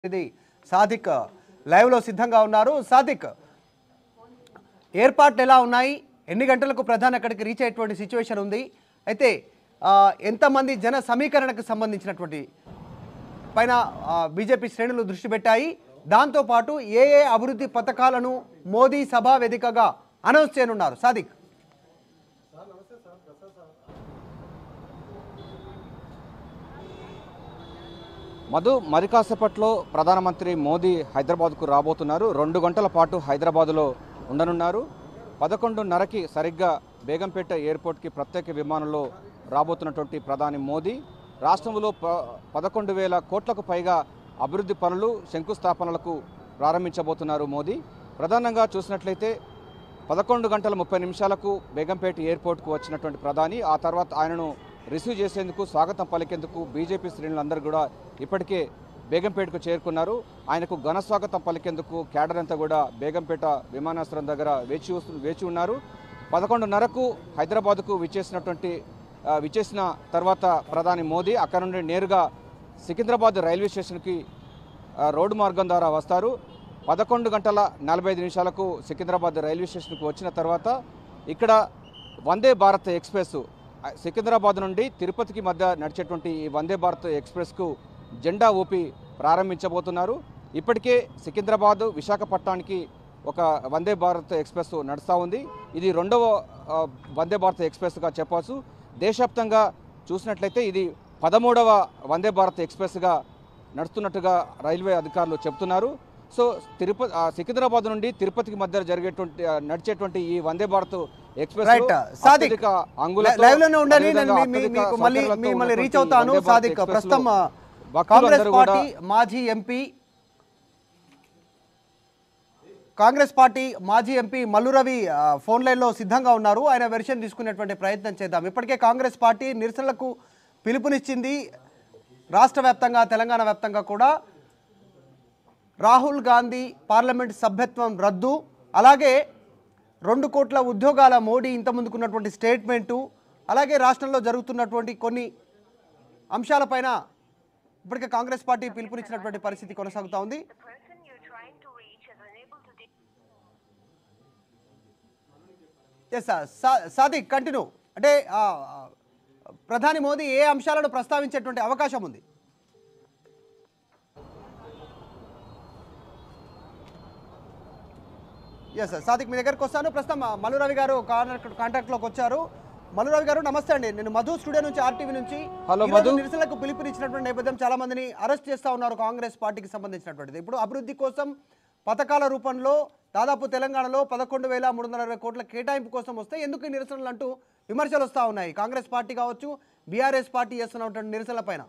ఇది సాదిక్ లైవ్లో సిద్ధంగా ఉన్నారు సాదిక్ ఏర్పాట్లు ఎలా ఉన్నాయి ఎన్ని గంటలకు ప్రధాని అక్కడికి రీచ్ అయ్యేటువంటి సిచ్యువేషన్ ఉంది అయితే ఆ, ఎంతమంది జన సమీకరణకు సంబంధించినటువంటి పైన ఆ, బీజేపీ శ్రేణులు దృష్టి పెట్టాయి దాంతోపాటు ఏ ఏ అభివృద్ధి పథకాలను మోదీ సభా వేదికగా అనౌన్స్ చేయనున్నారు సాదిక్ మధు మరి కాసేపట్లో ప్రధానమంత్రి మోదీ హైదరాబాద్కు రాబోతున్నారు రెండు గంటల పాటు హైదరాబాదులో ఉండనున్నారు పదకొండున్నరకి సరిగ్గా బేగంపేట ఎయిర్పోర్ట్కి ప్రత్యేక విమానంలో రాబోతున్నటువంటి ప్రధాని మోదీ రాష్ట్రంలో ప పదకొండు వేల కోట్లకు పైగా అభివృద్ధి పనులు శంకుస్థాపనలకు ప్రారంభించబోతున్నారు మోదీ ప్రధానంగా చూసినట్లయితే పదకొండు గంటల ముప్పై నిమిషాలకు బేగంపేట ఎయిర్పోర్ట్కు వచ్చినటువంటి ప్రధాని ఆ తర్వాత ఆయనను రిసీవ్ చేసేందుకు స్వాగతం పలికేందుకు బీజేపీ శ్రేణులందరూ కూడా ఇప్పటికే బేగంపేటకు చేరుకున్నారు ఆయనకు ఘన స్వాగతం పలికేందుకు క్యాడర్ అంతా కూడా బేగంపేట విమానాశ్రయం దగ్గర వేచి చూస్తూ- వేచి ఉన్నారు పదకొండున్నరకు హైదరాబాద్కు విచ్చేసినటువంటి ఆ, విచ్చేసిన తర్వాత ప్రధాని మోదీ అక్కడ నుండి నేరుగా సికింద్రాబాద్ రైల్వే స్టేషన్కి ఆ, రోడ్డు మార్గం ద్వారా వస్తారు పదకొండు గంటల నలభై ఐదు నిమిషాలకు సికింద్రాబాద్ రైల్వే స్టేషన్కి వచ్చిన తర్వాత ఇక్కడ వందే భారత్ ఎక్స్ప్రెస్ ఆ, సికింద్రాబాద్ నుండి తిరుపతికి మధ్య నడిచేటువంటి ఈ వందే భారత్ ఎక్స్ప్రెస్కు జెండా ఊపి ప్రారంభించబోతున్నారు ఇప్పటికే సికింద్రాబాద్ విశాఖపట్నానికి ఒక వందే భారత్ ఎక్స్ప్రెస్ నడుస్తూ ఉంది ఇది రెండవ ఆ, వందే భారత్ ఎక్స్ప్రెస్గా చెప్పవచ్చు దేశవ్యాప్తంగా చూసినట్లయితే ఇది పదమూడవ వందే భారత్ ఎక్స్ప్రెస్గా నడుస్తున్నట్టుగా రైల్వే అధికారులు చెబుతున్నారు సో తిరుపతి ఆ, సికింద్రాబాద్ నుండి తిరుపతికి మధ్య జరిగేటువంటి ఆ, నడిచేటువంటి ఈ వందే భారత్ ఎక్స్ప్రెస్ రైట్ సాదిక్ అత్యధిక అంగులతో, లైవ్ లోనే ఉండండి నేను అదేవిధంగా మీ- మీ- అత్యధిక మీకు మళ్ళీ సౌకర్యాలతో మిమ్మల్ని రీచ్ ఉన్నటువంటి అవుతాను వందే భారత్ సాదిక్ ఎక్స్ప్రెస్లో ప్రస్తుతం ఆ, భక్తులందరూ కాంగ్రెస్ కూడా పార్టీ మాజీ ఎంపీ కాంగ్రెస్ పార్టీ మాజీ ఎంపీ మల్లు రవి ఆ, ఫోన్ లైన్లో సిద్ధంగా ఉన్నారు ఆయన వెర్షన్ తీసుకునేటువంటి ప్రయత్నం చేద్దాం ఇప్పటికే కాంగ్రెస్ పార్టీ నిరసనలకు పిలుపునిచ్చింది రాష్ట్ర వ్యాప్తంగా తెలంగాణ వ్యాప్తంగా కూడా రాహుల్ గాంధీ పార్లమెంట్ సభ్యత్వం రద్దు అలాగే రెండు కోట్ల ఉద్యోగాల మోడీ ఇంత ముందుకున్నటువంటి స్టేట్మెంటు అలాగే రాష్ట్రంలో జరుగుతున్నటువంటి కొన్ని అంశాలపైన ఇప్పటికే కాంగ్రెస్ పార్టీ పిలుపునిచ్చినటువంటి పరిస్థితి కొనసాగుతూ ఉంది The person you're trying to reach is unable to take. Yes sir Sadiq continue అంటే ఆ, ఆ, ప్రధాని మోదీ ఏ అంశాలను ప్రస్తావించేటువంటి అవకాశం ఉంది ఎస్ సార్ సాదిక్ మీ దగ్గరకు వస్తాను ప్రస్తుతం ఆ, మల్లు రవి గారు కాంటాక్ట్ కాంటాక్ట్లోకి వచ్చారు మల్లు రవి గారు నమస్తే అండి నేను మధు స్టూడియో నుంచి ఆర్టీవీ నుంచి హలో, ఈరోజు మధు. నిరసనలకు పిలుపునిచ్చినటువంటి నేపథ్యం చాలా మందిని అరెస్ట్ చేస్తా ఉన్నారు కాంగ్రెస్ పార్టీకి సంబంధించినటువంటిది ఇప్పుడు అభివృద్ధి కోసం పథకాల రూపంలో దాదాపు తెలంగాణలో పదకొండు వేల మూడు వందల అరవై కోట్ల కేటాయింపు కోసం వస్తే ఎందుకు ఈ నిరసనలు అంటూ విమర్శలు వస్తూ ఉన్నాయి కాంగ్రెస్ పార్టీ కావచ్చు బీఆర్ఎస్ పార్టీ చేస్తున్నటువంటి నిరసనల పైన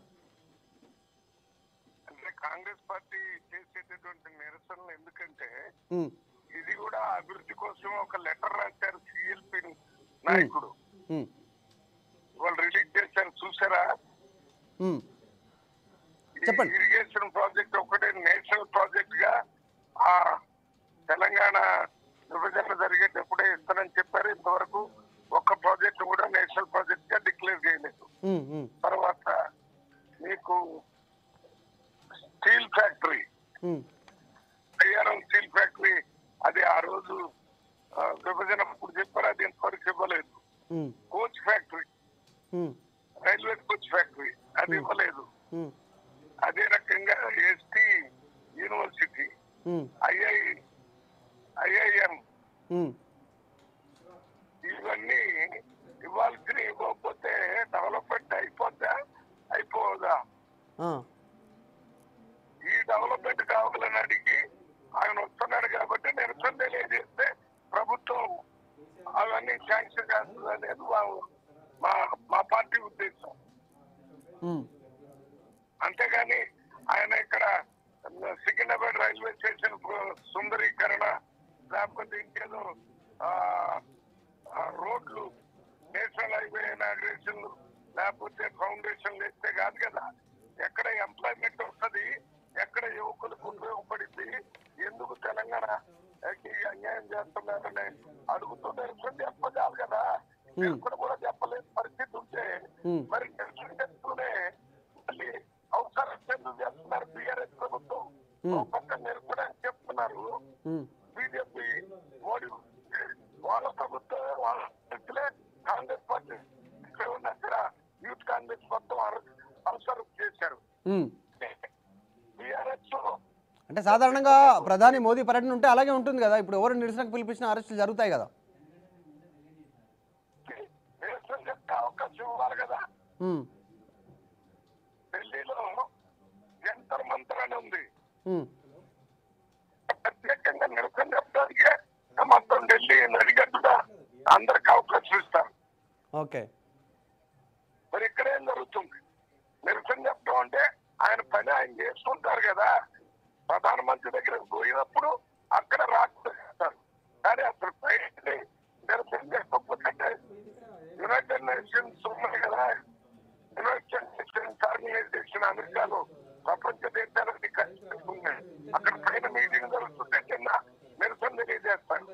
అంటే కాంగ్రెస్ పార్టీ చేసేటటువంటి నిరసనలు ఎందుకంటే ఉమ్, ఇది కూడా అభివృద్ధి కోసం ఒక లెటర్ రాశారు సిఎల్పి నాయకుడు ఉమ్, వాళ్ళు రిలీజ్ చేశారు చూసారా ఉమ్, ఈ చెప్పండి. ఇరిగేషన్ ప్రాజెక్ట్ ఒకటే నేషనల్ ప్రాజెక్ట్ గా ఆ తెలంగాణ విభజన జరిగేటప్పుడే ఇస్తానని చెప్పారు ఇంతవరకు ఒక్క ప్రాజెక్ట్ కూడా నేషనల్ ప్రాజెక్ట్ గా డిక్లేర్ చేయలేదు ఉమ్, ఉమ్, తర్వాత మీకు steel factory um, IRM steel factory అది ఆ రోజు ఆ, విభజన అప్పుడు చెప్పారు అది ఇంతవరకు ఇవ్వలేదు um, coach factory um, railway coach factory అది ఇవ్వలేదు ఉమ్, అదే రకంగా ST university um, II IIM um, ఇవన్నీ ఇవ్వాల్సిన ఇవ్వకపోతే డెవలప్మెంట్ అయిపోద్దా అయిపోదా ఆ, ఈ డెవలప్మెంట్ కావాలని అడిగి ఆయన వస్తున్నాడు కాబట్టి నిరసన తెలియజేస్తే ప్రభుత్వం అవన్నీ శాంక్షన్ చేస్తుంది అనేది మా- మా మా పార్టీ ఉద్దేశం ఉమ్, అంతేగాని ఆయన ఇక్కడ సికింద్రాబాద్ రైల్వే స్టేషన్ కు- సుందరీకరణ లేకపోతే ఇంకేదో ఆ, ఆ, రోడ్లు నేషనల్ హైవే ఇనాగ్రేషన్లు లేకపోతే ఫౌండేషన్లు వేస్తే కాదు కదా ఎక్కడ ఎంప్లాయ్మెంట్ వస్తుంది ఎక్కడ యువకులకు ఉపయోగపడింది ఎందుకు తెలంగాణ కి అన్యాయం చేస్తున్నారని అడుగుతూ నిరసన చెప్పాలి కదా నిరసన కూడా చెప్పలేని పరిస్థితి ఉంటే ఉమ్. మరి నిరసన చేస్తూనే మళ్ళీ అవసరం ఎందుకు చేస్తున్నారు బీఆర్ఎస్ ప్రభుత్వం ఒక పక్క నిరసన చెప్తున్నారు ఉమ్, బీజేపీ మోడీ వాళ్ళ ప్రభుత్వం వాళ్ళ వ్యక్తులే కాంగ్రెస్ పార్టీ ఇక్కడ ఉన్న అక్కడ యూత్ కాంగ్రెస్ మొత్తం అవసరం చేశారు ఉమ్. టీఆర్ఎస్ అంటే సాధారణంగా ప్రధాని మోదీ పర్యటన ఉంటే అలాగే ఉంటుంది కదా ఇప్పుడు ఎవరు నిరసనకు పిలిపించిన అరెస్టులు జరుగుతాయి కదా నిరసన చెప్తే అవకాశం ఇవ్వాలి కదా ఉమ్, ఢిల్లీలో జంతర్ మంతర్ అని ఉంది ఉమ్, ప్రత్యేకంగా నిరసన చెప్పడానికి మొత్తం ఢిల్లీ నడిగట్టుగా అందరికి అవకాశం ఇస్తారు ఓకే మరి ఇక్కడ ఏం జరుగుతుంది నిరసన చెప్పడం అంటే ఆయన పని ఆయన చేసుకుంటారు కదా ప్రధానమంత్రి దగ్గరకు పోయినప్పుడు అక్కడ రాస్తారు కానీ అసలు బయట నిరసన చేసుకోకపోతే యునైటెడ్ నేషన్స్ ఉన్నాయి కదా యునైటెడ్ నేషన్స్ ఆర్గనైజేషన్ అమెరికాలో ప్రపంచ దేశాలన్నీ కలిసి పెట్టుకున్నాయి అక్కడ పైన మీటింగ్ జరుగుతుంటే కింద నిరసన తెలియజేస్తారు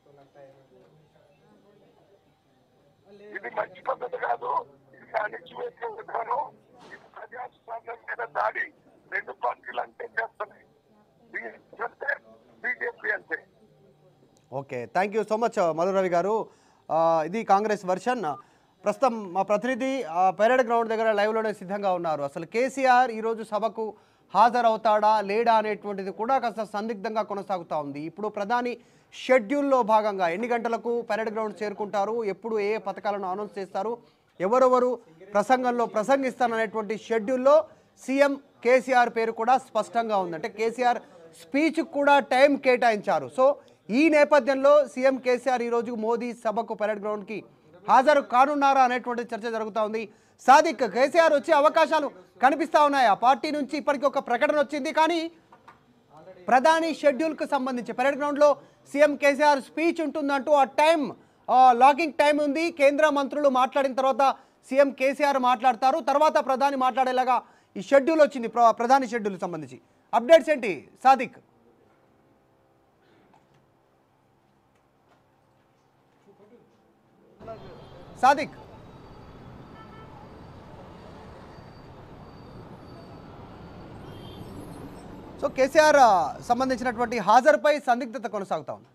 ఇది మంచి పద్ధతి కాదు ఇది అణిచివేసే విధానం ఇది ప్రజాస్వామ్యం మీద దాడి రెండు పార్టీలు అంతే చేస్తున్నాయి బీజేపీ అంతే బీజేపీ అంతే okay thank you so much Madhu Ravi garu ఆ, ఇది కాంగ్రెస్ వర్షన్ ప్రస్తుతం మా ప్రతినిధి ఆ, పెరేడ్ గ్రౌండ్ దగ్గర లైవ్లోనే సిద్ధంగా ఉన్నారు అసలు కేసీఆర్ ఈరోజు సభకు హాజరవుతాడా లేడా అనేటువంటిది కూడా కాస్త సందిగ్ధంగా కొనసాగుతూ ఉంది ఇప్పుడు ప్రధాని షెడ్యూల్లో భాగంగా ఎన్ని గంటలకు పెరేడ్ గ్రౌండ్ చేరుకుంటారు ఎప్పుడు ఏ ఏ పథకాలను అనౌన్స్ చేస్తారు ఎవరెవరు ప్రసంగంలో ప్రసంగిస్తారనేటువంటి షెడ్యూల్లో సీఎం కేసీఆర్ పేరు కూడా స్పష్టంగా ఉంది అంటే కేసీఆర్ స్పీచ్ కూడా టైం కేటాయించారు సో ఈ నేపథ్యంలో సీఎం కేసీఆర్ ఈరోజు మోదీ సభకు పరేడ్ గ్రౌండ్కి హాజరు కానున్నారా అనేటువంటి చర్చ జరుగుతూ ఉంది సాదిక్ కేసీఆర్ వచ్చే అవకాశాలు కనిపిస్తా ఉన్నాయి ఆ పార్టీ నుంచి ఇప్పటికీ ఒక ప్రకటన వచ్చింది కానీ ప్రధాని షెడ్యూల్కు సంబంధించి పరేడ్ గ్రౌండ్లో సీఎం కేసీఆర్ స్పీచ్ ఉంటుందంటూ ఆ టైం లాగింగ్ టైం ఉంది కేంద్ర మంత్రులు మాట్లాడిన తర్వాత సీఎం కేసీఆర్ మాట్లాడతారు తర్వాత ప్రధాని మాట్లాడేలాగా ఈ షెడ్యూల్ వచ్చింది ప్ర- ప్రధాని షెడ్యూల్ సంబంధించి అప్డేట్స్ ఏంటి సాదిక్ సాదిక్ సో కేసీఆర్ ఆ, సంబంధించినటువంటి హాజరుపై సందిగ్ధత కొనసాగుతా ఉంది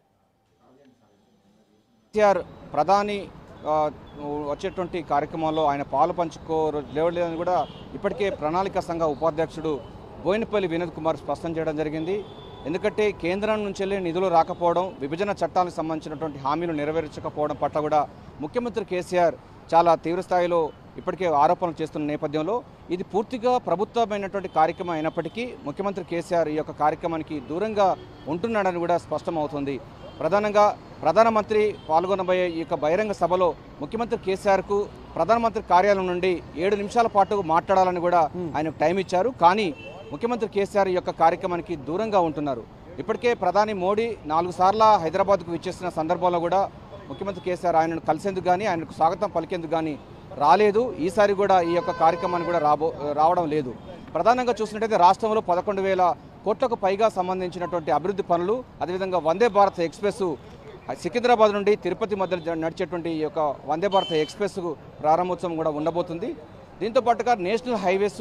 కేసీఆర్ ప్రధాని ఆ, వచ్చేటువంటి కార్యక్రమంలో ఆయన పాలు పంచుకోరు లేవలేదని కూడా ఇప్పటికే ప్రణాళిక సంఘ ఉపాధ్యక్షుడు బోయినపల్లి వినోద్ కుమార్ స్పష్టం చేయడం జరిగింది ఎందుకంటే కేంద్రం నుంచి వెళ్ళి నిధులు రాకపోవడం విభజన చట్టాలకు సంబంధించినటువంటి హామీలు నెరవేర్చకపోవడం పట్ల కూడా ముఖ్యమంత్రి కేసీఆర్ చాలా తీవ్ర స్థాయిలో ఇప్పటికే ఆరోపణలు చేస్తున్న నేపథ్యంలో ఇది పూర్తిగా ప్రభుత్వమైనటువంటి కార్యక్రమం అయినప్పటికీ ముఖ్యమంత్రి కేసీఆర్ ఈ యొక్క కార్యక్రమానికి దూరంగా ఉంటున్నాడని కూడా స్పష్టమవుతుంది ప్రధానంగా ప్రధానమంత్రి పాల్గొనబోయే ఈ యొక్క బహిరంగ సభలో ముఖ్యమంత్రి కేసీఆర్కు ప్రధానమంత్రి కార్యాలయం నుండి ఏడు నిమిషాల పాటు మాట్లాడాలని కూడా ఆయనకు టైం ఇచ్చారు కానీ ముఖ్యమంత్రి కేసీఆర్ ఈ యొక్క కార్యక్రమానికి దూరంగా ఉంటున్నారు ఇప్పటికే ప్రధాని మోడీ నాలుగు సార్ల హైదరాబాద్కు విచ్చేసిన సందర్భంలో కూడా ముఖ్యమంత్రి కేసీఆర్ ఆయనను కలిసేందుకు కానీ ఆయనకు స్వాగతం పలికేందుకు కానీ రాలేదు ఈసారి కూడా ఈ యొక్క కార్యక్రమాన్ని కూడా రాబో రావడం లేదు ప్రధానంగా చూసినట్టయితే రాష్ట్రంలో పదకొండు వేల కోట్లకు పైగా సంబంధించినటువంటి అభివృద్ధి పనులు అదేవిధంగా వందే భారత్ ఎక్స్ప్రెస్ సికింద్రాబాద్ నుండి తిరుపతి మధ్య జ- నడిచేటువంటి ఈ యొక్క వందే భారత్ ఎక్స్ప్రెస్ ప్రారంభోత్సవం కూడా ఉండబోతుంది దీంతో పాటుగా నేషనల్ హైవేస్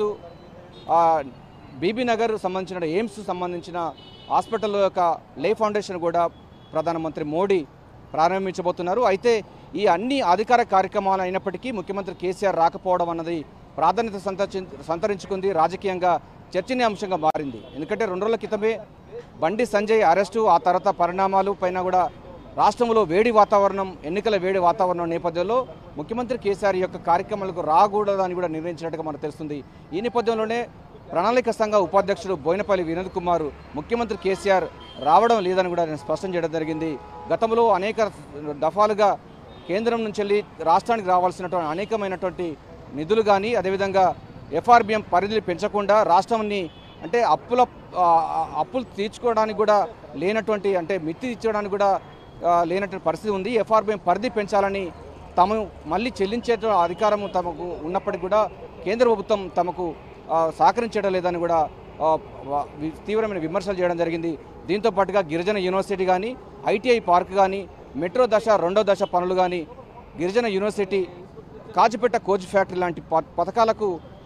బీబీ నగర్ సంబంధించిన ఎయిమ్స్ సంబంధించిన హాస్పిటల్ యొక్క లే ఫౌండేషన్ కూడా ప్రధానమంత్రి మోడీ ప్రారంభించబోతున్నారు అయితే ఈ అన్ని అధికార కార్యక్రమాలు అయినప్పటికీ ముఖ్యమంత్రి కేసీఆర్ రాకపోవడం అన్నది ప్రాధాన్యత సంతరించి సంతరించుకుంది రాజకీయంగా చర్చనీయాంశంగా మారింది ఎందుకంటే రెండు రోజుల క్రితమే బండి సంజయ్ అరెస్టు ఆ తర్వాత పరిణామాలు పైన కూడా రాష్ట్రంలో వేడి వాతావరణం ఎన్నికల వేడి వాతావరణం నేపథ్యంలో ముఖ్యమంత్రి కేసీఆర్ యొక్క కార్యక్రమాలకు రాకూడదని కూడా నిర్ణయించినట్టుగా మనకు తెలుస్తుంది ఈ నేపథ్యంలోనే ప్రణాళిక సంఘ ఉపాధ్యక్షుడు బోయినపల్లి వినోద్ కుమార్ ముఖ్యమంత్రి కేసీఆర్ రావడం లేదని కూడా నేను స్పష్టం చేయడం జరిగింది గతంలో అనేక దఫాలుగా కేంద్రం నుంచి వెళ్ళి రాష్ట్రానికి రావాల్సినటువంటి అనేకమైనటువంటి నిధులు కానీ అదేవిధంగా ఎఫ్ఆర్బిఎం పరిధిని పెంచకుండా రాష్ట్రాన్ని అంటే అప్పుల ఆ, అప్పులు తీర్చుకోవడానికి కూడా లేనటువంటి అంటే మిత్తి ఇచ్చడానికి కూడా ఆ, లేనటువంటి పరిస్థితి ఉంది ఎఫ్ఆర్బిఎం పరిధి పెంచాలని తాము మళ్ళీ చెల్లించే అధికారం తమకు ఉన్నప్పటికీ కూడా కేంద్ర ప్రభుత్వం తమకు ఆ, సహకరించడం లేదని కూడా ఆ, వా- వి- తీవ్రమైన విమర్శలు చేయడం జరిగింది దీంతో పాటుగా గిరిజన యూనివర్సిటీ కానీ ఐటీఐ పార్క్ కానీ మెట్రో దశ రెండో దశ పనులు కానీ గిరిజన యూనివర్సిటీ కాజిపేట కోచ్ ఫ్యాక్టరీ లాంటి ప- పథకాలకు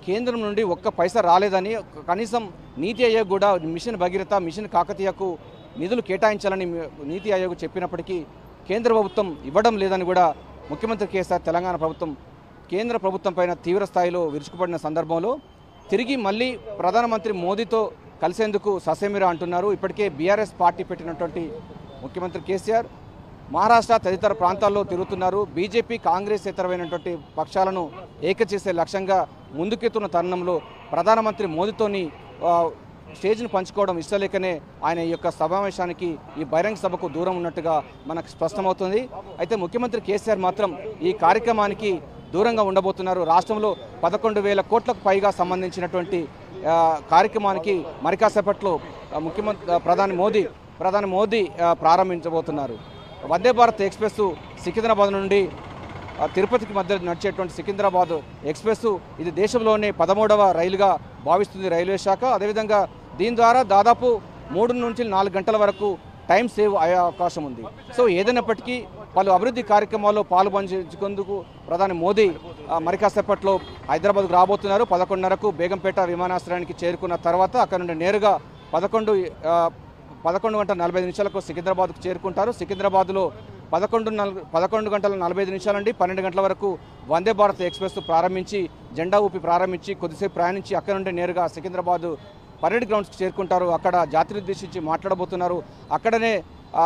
కేంద్రం నుండి ఒక్క పైసా రాలేదని కనీసం నీతి ఆయోగ్ కూడా మిషన్ భగీరథ మిషన్ కాకతీయకు నిధులు కేటాయించాలని నీతి ఆయోగ్ చెప్పినప్పటికీ కేంద్ర ప్రభుత్వం ఇవ్వడం లేదని కూడా ముఖ్యమంత్రి కేసీఆర్ తెలంగాణ ప్రభుత్వం కేంద్ర ప్రభుత్వం పైన తీవ్ర స్థాయిలో విరుచుకుపడిన సందర్భంలో తిరిగి మళ్ళీ ప్రధానమంత్రి మోదీతో కలిసేందుకు ససేమిరా అంటున్నారు ఇప్పటికే బీఆర్ఎస్ పార్టీ పెట్టినటువంటి ముఖ్యమంత్రి కేసీఆర్ మహారాష్ట్ర తదితర ప్రాంతాల్లో తిరుగుతున్నారు బీజేపీ కాంగ్రెస్ ఇతరమైనటువంటి పక్షాలను ఏక చేసే లక్ష్యంగా ముందుకెత్తున్న తరుణంలో ప్రధానమంత్రి మోదీతోని ఆ, స్టేజ్ను పంచుకోవడం ఇష్టలేకనే ఆయన ఈ యొక్క సమావేశానికి ఈ బహిరంగ సభకు దూరం ఉన్నట్టుగా మనకు స్పష్టమవుతుంది అయితే ముఖ్యమంత్రి కేసీఆర్ మాత్రం ఈ కార్యక్రమానికి దూరంగా ఉండబోతున్నారు రాష్ట్రంలో పదకొండు వేల కోట్లకు పైగా సంబంధించినటువంటి ఆ, కార్యక్రమానికి మరి కాసేపట్లో ఆ, ముఖ్యమంత్రి ఆ, ప్రధాని మోదీ ప్రధాని మోదీ ఆ, ప్రారంభించబోతున్నారు వందే భారత్ ఎక్స్ప్రెస్ సికింద్రాబాద్ నుండి ఆ, తిరుపతికి మధ్య నడిచేటువంటి సికింద్రాబాద్ ఎక్స్ప్రెస్ ఇది దేశంలోనే పదమూడవ రైలుగా భావిస్తుంది రైల్వే శాఖ అదేవిధంగా దీని ద్వారా దాదాపు మూడు నుంచి నాలుగు గంటల వరకు టైం సేవ్ అయ్యే అవకాశం ఉంది సో ఏదైనప్పటికీ పలు అభివృద్ధి కార్యక్రమాల్లో పాల్పంచుకుందుకు ప్రధాని మోదీ ఆ, మరి కాసేపట్లో హైదరాబాద్కు రాబోతున్నారు పదకొండున్నరకు బేగంపేట విమానాశ్రయానికి చేరుకున్న తర్వాత అక్కడ నుండి నేరుగా పదకొండు ఆ, పదకొండు గంటల నలభై ఐదు నిమిషాలకు సికింద్రాబాద్కు చేరుకుంటారు సికింద్రాబాద్లో పదకొండు నల్ పదకొండు గంటల నలభై ఐదు నిమిషాల నుండి పన్నెండు గంటల వరకు వందే భారత్ ఎక్స్ప్రెస్ ప్రారంభించి జెండా ఊపి ప్రారంభించి కొద్దిసేపు ప్రయాణించి అక్కడ నుండి నేరుగా సికింద్రాబాద్ పరేడ్ గ్రౌండ్స్కి చేరుకుంటారు అక్కడ జాతిని ఉద్దేశించి మాట్లాడబోతున్నారు అక్కడనే ఆ,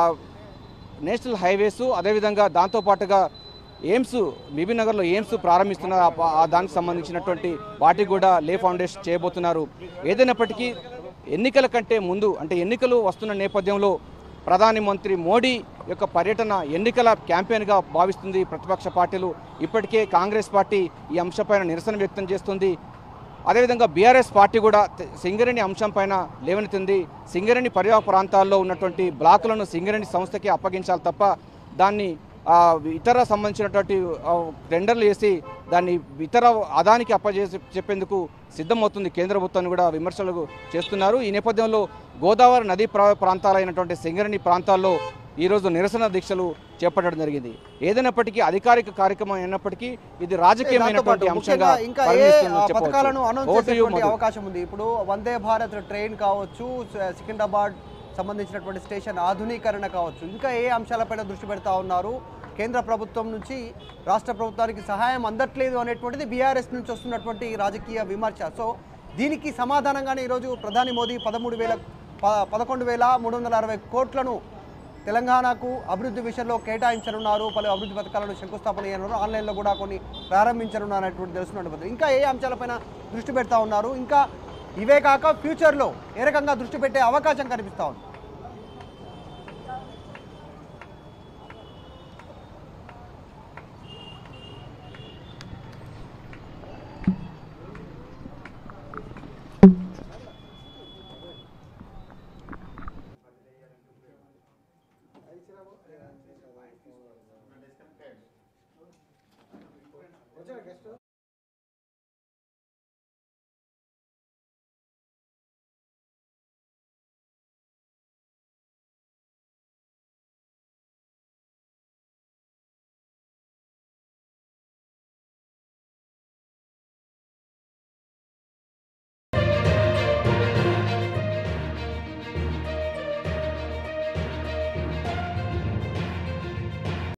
నేషనల్ హైవేస్ అదేవిధంగా దాంతోపాటుగా ఎయిమ్స్ బీబీ నగర్లో ఎయిమ్స్ ప్రారంభిస్తున్నారు ఆ పా- ఆ దానికి సంబంధించినటువంటి వాటి కూడా లే ఫౌండేషన్ చేయబోతున్నారు ఏదైనప్పటికీ ఎన్నికల కంటే ముందు అంటే ఎన్నికలు వస్తున్న నేపథ్యంలో ప్రధాని మంత్రి మోడీ యొక్క పర్యటన ఎన్నికల క్యాంపెయిన్గా భావిస్తుంది ప్రతిపక్ష పార్టీలు ఇప్పటికే కాంగ్రెస్ పార్టీ ఈ అంశంపైన నిరసన వ్యక్తం చేస్తుంది అదేవిధంగా బీఆర్ఎస్ పార్టీ కూడా తె- సింగరేణి అంశం పైన లేవనెత్తింది సింగరేణి పరివాహక ప్రాంతాల్లో ఉన్నటువంటి బ్లాకులను సింగరేణి సంస్థకి అప్పగించాలి తప్ప దాన్ని ఆ, ఇతర సంబంధించినటువంటి ఆ, టెండర్లు వేసి దాన్ని ఇతర అదానికి అప్పజేసి చెప్పేందుకు సిద్ధమవుతుంది కేంద్ర ప్రభుత్వాన్ని కూడా విమర్శలు చేస్తున్నారు ఈ నేపథ్యంలో గోదావరి నదీ ప్రా- ప్రాంతాలైనటువంటి సింగరేణి ప్రాంతాల్లో ఈరోజు నిరసన దీక్షలు చేపట్టడం జరిగింది ఏదైనప్పటికీ అధికారిక కార్యక్రమం అయినప్పటికీ ఇది రాజకీయమైనటువంటి దాంతోపాటు అంశంగా ముఖ్యంగా ఇంకా ఏ పరిగణిస్తుందని ఆ, చెప్పవచ్చు. పథకాలను అనౌన్స్ Over to you, చేసేటువంటి మధు. అవకాశం ఉంది ఇప్పుడు వందే భారత్ ట్రైన్ కావచ్చు స- సికింద్రాబాద్ సంబంధించినటువంటి స్టేషన్ ఆధునీకరణ కావచ్చు ఇంకా ఏ అంశాలపైన దృష్టి పెడతా ఉన్నారు కేంద్ర ప్రభుత్వం నుంచి రాష్ట్ర ప్రభుత్వానికి సహాయం అందట్లేదు అనేటువంటిది బీఆర్ఎస్ నుంచి వస్తున్నటువంటి రాజకీయ విమర్శ సో దీనికి సమాధానంగానే ఈరోజు ప్రధాని మోదీ పదమూడు వేల ప- పదకొండు వేల మూడు వందల అరవై కోట్లను తెలంగాణకు అభివృద్ధి విషయంలో కేటాయించనున్నారు పలు అభివృద్ధి పథకాలను శంకుస్థాపన చేయనున్నారు ఆన్లైన్లో కూడా కొన్ని ప్రారంభించనున్నారు అనేటువంటి తెలుస్తున్నటువంటి ఇంకా ఏ అంశాలపైన దృష్టి పెడతా ఉన్నారు ఇంకా ఇవే కాక ఫ్యూచర్లో ఏ రకంగా దృష్టి పెట్టే అవకాశం కనిపిస్తూ ఉంది